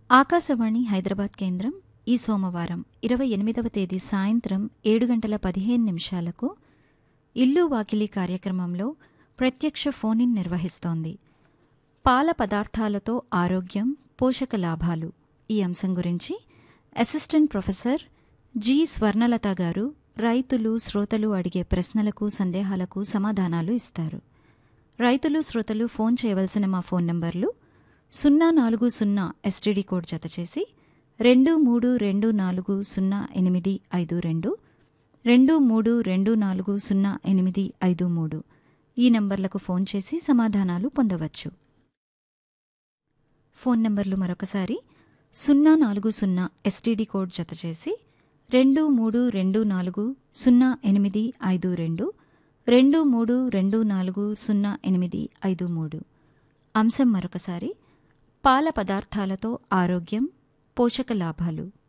ఆకాశవాణి హైదరాబాద్ కేంద్రం ఈ సోమవారం ఇరవై ఎనిమిదవ తేదీ సాయంత్రం ఏడు గంటల పదిహేను నిమిషాలకు ఇల్లు వాకిలి కార్యక్రమంలో ప్రత్యక్ష ఫోన్ ఇన్ నిర్వహిస్తోంది పాల పదార్థాలతో ఆరోగ్యం పోషక లాభాలు ఈ అంశం గురించి అసిస్టెంట్ ప్రొఫెసర్ జి స్వర్ణలత గారు రైతులు శ్రోతలు అడిగే ప్రశ్నలకు సందేహాలకు సమాధానాలు ఇస్తారు రైతులు శ్రోతలు ఫోన్ చేయవలసిన మా ఫోన్ నంబర్లు సున్నా నాలుగు సున్నా ఎస్టీడీ కోడ్ జతచేసి రెండు మూడు రెండు నాలుగు సున్నా ఎనిమిది ఐదు రెండు రెండు మూడు రెండు నాలుగు సున్నా ఎనిమిది ఐదు మూడు ఈ నంబర్లకు ఫోన్ చేసి సమాధానాలు పొందవచ్చు ఫోన్ నంబర్లు మరొకసారి సున్నా నాలుగు సున్నా ఎస్టీడీ కోడ్ జతచేసి రెండు మూడు రెండు నాలుగు సున్నా ఎనిమిది ఐదు రెండు రెండు మూడు రెండు నాలుగు సున్నా ఎనిమిది ఐదు మూడు అంశం మరొకసారి పాల పదార్థాలతో ఆరోగ్యం పోషక లాభాలు